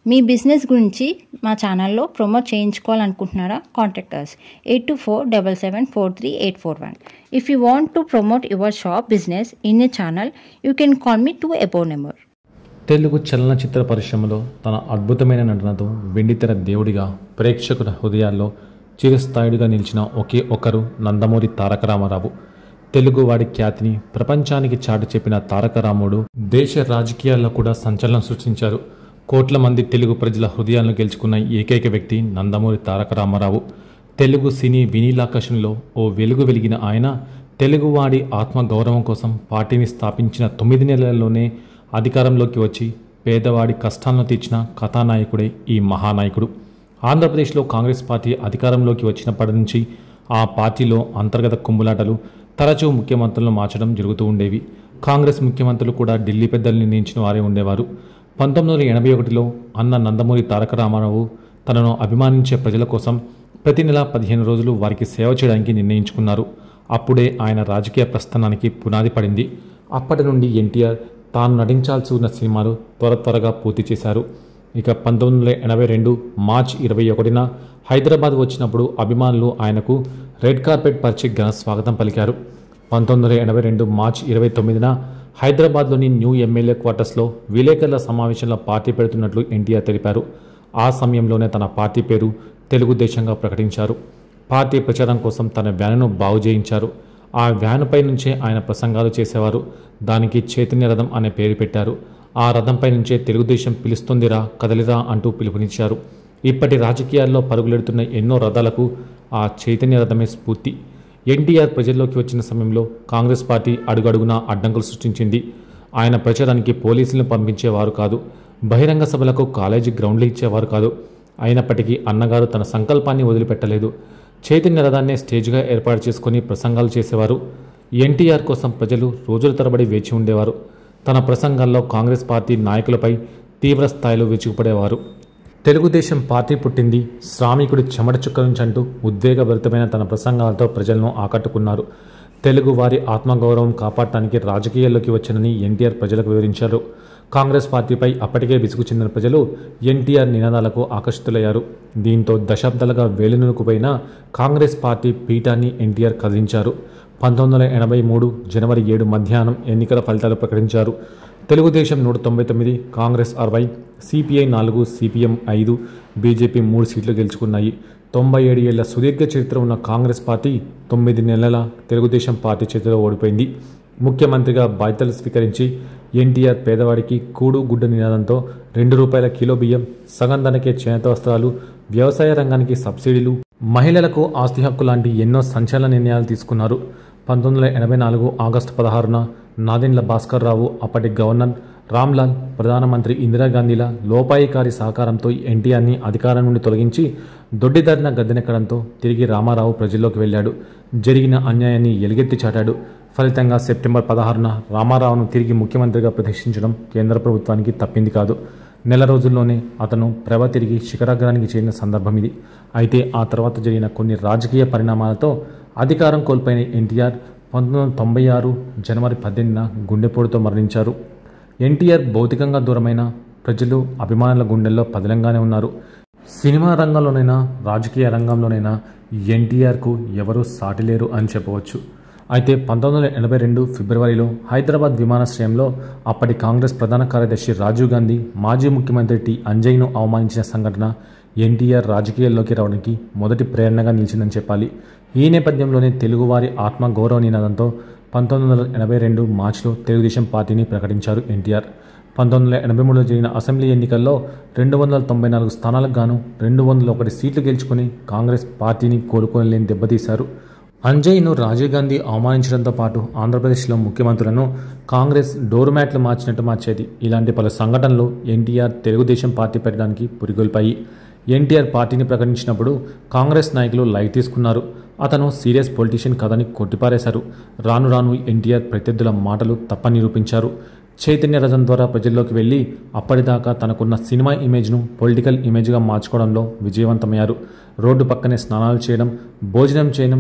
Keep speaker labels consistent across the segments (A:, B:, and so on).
A: మీ business గురించి మా ఛానల్లో ప్రమోట్ చేయించుకోవాలనుకుంటున్నారా contact us eight two four double seven four three eight four one if you want to promote your shop business in a channel you can call me to above number
B: Telugu చలనచిత్ర పరిశ్రమలో తన అద్భుతమైన నటనతో వెండితెర దేవుడిగా ప్రేక్షకుల హృదయాల్లో చిరస్థాయుడిగా నిలిచిన ఒకే ఒక్కరు నందమూరి తారక రామారావు తెలుగువాడి ఖ్యాతిని ప్రపంచానికి చాటి చెప్పిన తారక రాముడు దేశ రాజకీయాల్లో కూడా సంచలనం సృష్టించారు కోట్ల మంది తెలుగు ప్రజల హృదయాలను గెలుచుకున్న ఏకైక వ్యక్తి నందమూరి తారక రామారావు తెలుగు సినీ వినీలాకర్షణలో ఓ వెలుగు వెలిగిన ఆయన తెలుగువాడి ఆత్మ గౌరవం కోసం పార్టీని స్థాపించిన తొమ్మిది నెలల్లోనే అధికారంలోకి వచ్చి పేదవాడి కష్టాలను తీర్చిన కథానాయకుడే ఈ మహానాయకుడు ఆంధ్రప్రదేశ్లో కాంగ్రెస్ పార్టీ అధికారంలోకి వచ్చినప్పటి నుంచి ఆ పార్టీలో అంతర్గత కుమ్ములాటలు తరచూ ముఖ్యమంత్రులను మార్చడం జరుగుతూ ఉండేవి కాంగ్రెస్ ముఖ్యమంత్రులు కూడా ఢిల్లీ పెద్దలు నిర్ణయించిన వారే ఉండేవారు పంతొమ్మిది వందల ఎనభై ఒకటిలో అన్న నందమూరి తారక రామారావు తనను అభిమానించే ప్రజల కోసం ప్రతి నెల పదిహేను రోజులు వారికి సేవ చేయడానికి నిర్ణయించుకున్నారు అప్పుడే ఆయన రాజకీయ ప్రస్థానానికి పునాది పడింది అప్పటి నుండి ఎన్టీఆర్ తాను నటించాల్సి ఉన్న సినిమాలు త్వర త్వరగా పూర్తి చేశారు ఇక పంతొమ్మిది వందల ఎనభై రెండు మార్చ్ ఇరవై ఒకటిన హైదరాబాద్ వచ్చినప్పుడు అభిమానులు ఆయనకు రెడ్ కార్పెట్ పరిచి ఘన స్వాగతం పలికారు పంతొమ్మిది వందల ఎనభై రెండు మార్చ్ ఇరవై తొమ్మిదిన హైదరాబాద్లోని న్యూ ఎమ్మెల్యే క్వార్టర్స్లో విలేకరుల సమావేశంలో పార్టీ పెడుతున్నట్లు ఎన్టీఆర్ తెలిపారు ఆ సమయంలోనే తన పార్టీ పేరు తెలుగుదేశంగా ప్రకటించారు పార్టీ ప్రచారం కోసం తన వ్యానును బాగు చేయించారు ఆ వ్యానుపై నుంచే ఆయన ప్రసంగాలు చేసేవారు దానికి చైతన్య రథం అనే పేరు పెట్టారు ఆ రథంపై నుంచే తెలుగుదేశం పిలుస్తుందిరా కదలిరా అంటూ పిలుపునిచ్చారు ఇప్పటి రాజకీయాల్లో పరుగులెడుతున్న ఎన్నో రథాలకు ఆ చైతన్య రథమే స్ఫూర్తి ఎన్టీఆర్ ప్రజల్లోకి వచ్చిన సమయంలో కాంగ్రెస్ పార్టీ అడుగడుగునా అడ్డంకులు సృష్టించింది ఆయన ప్రచారానికి పోలీసులను పంపించేవారు కాదు బహిరంగ సభలకు కాలేజీ గ్రౌండ్లు ఇచ్చేవారు కాదు అయినప్పటికీ అన్నగారు తన సంకల్పాన్ని వదిలిపెట్టలేదు చైతన్య రథాన్నే స్టేజ్గా ఏర్పాటు చేసుకుని ప్రసంగాలు చేసేవారు ఎన్టీఆర్ కోసం ప్రజలు రోజుల తరబడి వేచి ఉండేవారు తన ప్రసంగాల్లో కాంగ్రెస్ పార్టీ నాయకులపై తీవ్ర స్థాయిలో విరుచుకుపడేవారు తెలుగుదేశం పార్టీ పుట్టింది శ్రామికుడి చెమట చుక్క నుంచి అంటూ ఉద్వేగభరితమైన తన ప్రసంగాలతో ప్రజలను ఆకట్టుకున్నారు తెలుగు వారి ఆత్మగౌరవం కాపాడటానికి రాజకీయాల్లోకి వచ్చానని ఎన్టీఆర్ ప్రజలకు వివరించారు కాంగ్రెస్ పార్టీపై అప్పటికే విసుగు చెందిన ప్రజలు ఎన్టీఆర్ నినాదాలకు ఆకర్షితులయ్యారు దీంతో దశాబ్దాలుగా వేలునుకుపోయిన కాంగ్రెస్ పార్టీ పీఠాన్ని ఎన్టీఆర్ కదిలించారు పంతొమ్మిది వందల ఎనభై మూడు జనవరి ఏడు మధ్యాహ్నం ఎన్నికల ఫలితాలు ప్రకటించారు తెలుగుదేశం నూట తొంభై తొమ్మిది కాంగ్రెస్ అరవై సిపిఐ నాలుగు సిపిఎం ఐదు బీజేపీ మూడు సీట్లు గెలుచుకున్నాయి తొంభై ఏడు ఏళ్ల సుదీర్ఘ చరిత్ర ఉన్న కాంగ్రెస్ పార్టీ తొమ్మిది నెలల తెలుగుదేశం పార్టీ చేతిలో ఓడిపోయింది ముఖ్యమంత్రిగా బాధ్యతలు స్వీకరించి ఎన్టీఆర్ పేదవాడికి కూడు గుడ్డ నినాదంతో రెండు రూపాయల కిలో బియ్యం సగం ధనకే చేనేత వస్త్రాలు వ్యవసాయ రంగానికి సబ్సిడీలు మహిళలకు ఆస్తి హక్కు లాంటి ఎన్నో సంచలన నిర్ణయాలు తీసుకున్నారు పంతొమ్మిది వందల ఎనభై నాలుగు ఆగస్టు పదహారున నాదెండ్ల భాస్కర్ రావు అప్పటి గవర్నర్ రామ్లాల్ ప్రధానమంత్రి ఇందిరాగాంధీల లోపాయికారి సహకారంతో ఎన్టీఆర్ని అధికారం నుండి తొలగించి దొడ్డిదారిన గద్దెనెక్కడంతో తిరిగి రామారావు ప్రజల్లోకి వెళ్ళాడు జరిగిన అన్యాయాన్ని ఎలుగెత్తి చాటాడు ఫలితంగా సెప్టెంబర్ పదహారున రామారావును తిరిగి ముఖ్యమంత్రిగా ప్రతిష్ఠించడం కేంద్ర ప్రభుత్వానికి తప్పింది కాదు నెల రోజుల్లోనే అతను ప్రభ తిరిగి శిఖరాగ్రానికి చేరిన సందర్భం ఇది అయితే ఆ తర్వాత జరిగిన కొన్ని రాజకీయ పరిణామాలతో అధికారం కోల్పోయిన ఎన్టీఆర్ పంతొమ్మిది వందల తొంభై ఆరు జనవరి పద్దెనిమిదిన గుండెపోటుతో మరణించారు ఎన్టీఆర్ భౌతికంగా దూరమైన ప్రజలు అభిమానుల గుండెల్లో పదిలంగానే ఉన్నారు సినిమా రంగంలోనైనా రాజకీయ రంగంలోనైనా ఎన్టీఆర్కు ఎవరూ సాటిలేరు అని చెప్పవచ్చు అయితే పంతొమ్మిది వందల ఎనభై రెండు ఫిబ్రవరిలో హైదరాబాద్ విమానాశ్రయంలో అప్పటి కాంగ్రెస్ ప్రధాన కార్యదర్శి రాజీవ్ గాంధీ మాజీ ముఖ్యమంత్రి టి అంజయ్ను అవమానించిన సంఘటన ఎన్టీఆర్ రాజకీయాల్లోకి రావడానికి మొదటి ప్రేరణగా నిలిచిందని చెప్పాలి ఈ నేపథ్యంలోనే తెలుగువారి ఆత్మ గౌరవ నినాదంతో పంతొమ్మిది వందల ఎనభై రెండు మార్చిలో తెలుగుదేశం పార్టీని ప్రకటించారు ఎన్టీఆర్ పంతొమ్మిది వందల ఎనభై మూడులో జరిగిన అసెంబ్లీ ఎన్నికల్లో రెండు వందల తొంభై నాలుగు స్థానాలకు గాను రెండు వందల ఒకటి సీట్లు గెలుచుకుని కాంగ్రెస్ పార్టీని కోలుకోలేని దెబ్బతీశారు అంజయ్ను రాజీవ్ గాంధీ అవమానించడంతో పాటు ఆంధ్రప్రదేశ్లో ముఖ్యమంత్రులను కాంగ్రెస్ డోర్ మ్యాట్లు మార్చినట్టు మార్చేది ఇలాంటి పలు సంఘటనలు ఎన్టీఆర్ తెలుగుదేశం పార్టీ పెట్టడానికి పురిగొల్పాయి ఎన్టీఆర్ పార్టీని ప్రకటించినప్పుడు కాంగ్రెస్ నాయకులు లైట్ తీసుకున్నారు అతను సీరియస్ పొలిటీషియన్ కాదని కొట్టిపారేశారు రాను రాను ఎన్టీఆర్ ప్రత్యర్థుల మాటలు తప్ప నిరూపించారు చైతన్య రథం ద్వారా ప్రజల్లోకి వెళ్ళి అప్పటిదాకా తనకున్న సినిమా ఇమేజ్ను పొలిటికల్ ఇమేజ్గా మార్చుకోవడంలో విజయవంతమయ్యారు రోడ్డు పక్కనే స్నానాలు చేయడం భోజనం చేయడం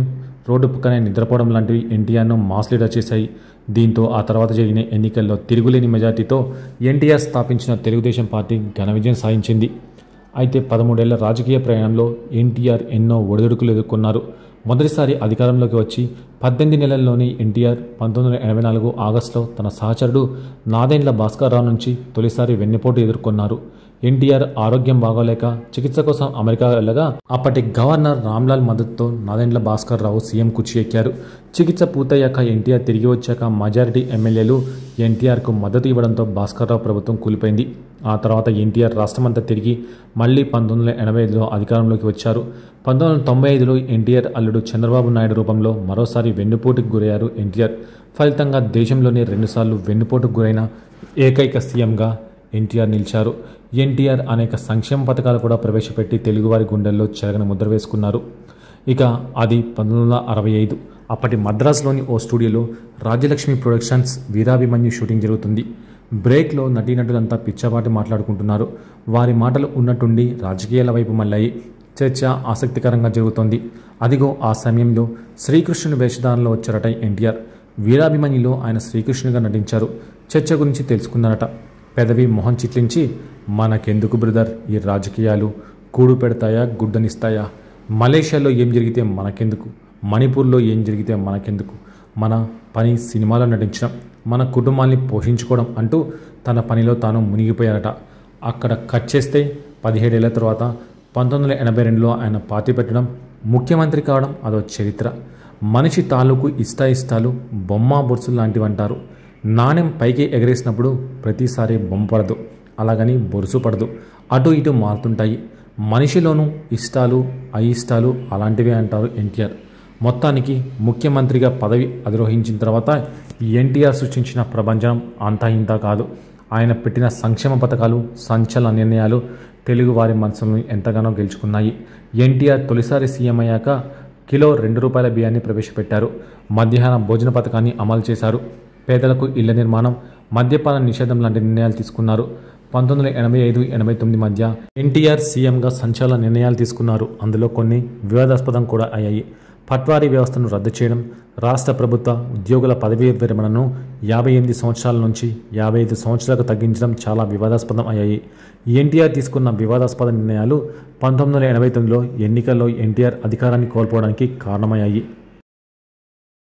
B: రోడ్డు పక్కనే నిద్రపోవడం లాంటివి ఎన్టీఆర్ను మాస్ లీడర్ చేశాయి దీంతో ఆ తర్వాత జరిగిన ఎన్నికల్లో తిరుగులేని మెజార్టీతో ఎన్టీఆర్ స్థాపించిన తెలుగుదేశం పార్టీ ఘన విజయం సాధించింది అయితే పదమూడేళ్ల రాజకీయ ప్రయాణంలో ఎన్టీఆర్ ఎన్నో ఒడిదుడుకులు ఎదుర్కొన్నారు మొదటిసారి అధికారంలోకి వచ్చి పద్దెనిమిది నెలల్లోనే ఎన్టీఆర్ పంతొమ్మిది వందల ఎనభై నాలుగు ఆగస్టులో తన సహచరుడు నాదెండ్ల భాస్కర్రావు నుంచి తొలిసారి వెన్నుపోటు ఎదుర్కొన్నారు ఎన్టీఆర్ ఆరోగ్యం బాగోలేక చికిత్స కోసం అమెరికా వెళ్ళగా అప్పటి గవర్నర్ రామ్లాల్ మద్దతుతో నాదెండ్ల భాస్కర్ రావు సీఎం కుర్చీ ఎక్కారు చికిత్స పూర్తయ్యాక ఎన్టీఆర్ తిరిగి వచ్చాక మెజారిటీ ఎమ్మెల్యేలు ఎన్టీఆర్కు మద్దతు ఇవ్వడంతో భాస్కర్రావు ప్రభుత్వం కూలిపోయింది ఆ తర్వాత ఎన్టీఆర్ రాష్ట్రమంతా తిరిగి మళ్ళీ పంతొమ్మిది వందల ఎనభై ఐదులో అధికారంలోకి వచ్చారు పంతొమ్మిది వందల తొంభై ఐదులో ఎన్టీఆర్ అల్లుడు చంద్రబాబు నాయుడు రూపంలో మరోసారి వెన్నుపోటుకు గురయ్యారు ఎన్టీఆర్ ఫలితంగా దేశంలోనే రెండుసార్లు వెన్నుపోటుకు గురైన ఏకైక సీఎంగా ఎన్టీఆర్ నిలిచారు ఎన్టీఆర్ అనేక సంక్షేమ పథకాలు కూడా ప్రవేశపెట్టి తెలుగువారి గుండెల్లో చెరగని ముద్ర వేసుకున్నారు ఇక అది పంతొమ్మిది వందల అరవై ఐదు అప్పటి మద్రాసులోని ఓ స్టూడియోలో రాజ్యలక్ష్మి ప్రొడక్షన్స్ వీరాభిమన్యు షూటింగ్ జరుగుతుంది బ్రేక్లో నటీనటులంతా పిచ్చపాటి మాట్లాడుకుంటున్నారు వారి మాటలు ఉన్నట్టుండి రాజకీయాల వైపు మళ్ళాయి చర్చ ఆసక్తికరంగా జరుగుతోంది అదిగో ఆ సమయంలో శ్రీకృష్ణుని వేషధారణలో వచ్చారట ఎన్టీఆర్ వీరాభిమన్యులో ఆయన శ్రీకృష్ణునిగా నటించారు చర్చ గురించి తెలుసుకున్నారట పెదవి మొహం చిట్లించి మనకెందుకు బ్రదర్ ఈ రాజకీయాలు కూడు పెడతాయా గుడ్డనిస్తాయా మలేషియాలో ఏం జరిగితే మనకెందుకు మణిపూర్లో ఏం జరిగితే మనకెందుకు మన పని సినిమాలో నటించడం మన కుటుంబాన్ని పోషించుకోవడం అంటూ తన పనిలో తాను మునిగిపోయారట అక్కడ కట్ చేస్తే పదిహేడేళ్ల తర్వాత పంతొమ్మిది వందల ఎనభై రెండులో ఆయన పాతి పెట్టడం ముఖ్యమంత్రి కావడం అదో చరిత్ర మనిషి తాలూకు ఇష్టాయిష్టాలు బొమ్మ బొరుసులు లాంటివి అంటారు నాణ్యం పైకి ఎగరేసినప్పుడు ప్రతిసారి బొమ్మ పడదు అలాగని బొరుసు పడదు అటు ఇటు మారుతుంటాయి మనిషిలోనూ ఇష్టాలు అయిష్టాలు అలాంటివే అంటారు ఎన్టీఆర్ మొత్తానికి ముఖ్యమంత్రిగా పదవి అధిరోహించిన తర్వాత ఎన్టీఆర్ సృష్టించిన ప్రపంచం అంతా ఇంతా కాదు ఆయన పెట్టిన సంక్షేమ పథకాలు సంచలన నిర్ణయాలు తెలుగు వారి మనసులను ఎంతగానో గెలుచుకున్నాయి ఎన్టీఆర్ తొలిసారి సీఎం అయ్యాక కిలో రెండు రూపాయల బియ్యాన్ని ప్రవేశపెట్టారు మధ్యాహ్న భోజన పథకాన్ని అమలు చేశారు పేదలకు ఇళ్ల నిర్మాణం మద్యపాన నిషేధం లాంటి నిర్ణయాలు తీసుకున్నారు పంతొమ్మిది వందల ఎనభై ఐదు ఎనభై తొమ్మిది మధ్య ఎన్టీఆర్ సీఎంగా సంచలన నిర్ణయాలు తీసుకున్నారు అందులో కొన్ని వివాదాస్పదం కూడా అయ్యాయి పట్వారీ వ్యవస్థను రద్దు చేయడం రాష్ట్ర ప్రభుత్వ ఉద్యోగుల పదవీ విరమణను యాభై ఎనిమిది సంవత్సరాల నుంచి యాభై ఐదు సంవత్సరాలకు తగ్గించడం చాలా వివాదాస్పదం అయ్యాయి ఎన్టీఆర్ తీసుకున్న వివాదాస్పద నిర్ణయాలు పంతొమ్మిది వందల ఎనభై తొమ్మిదిలో ఎన్నికల్లో ఎన్టీఆర్ అధికారాన్ని కోల్పోవడానికి కారణమయ్యాయి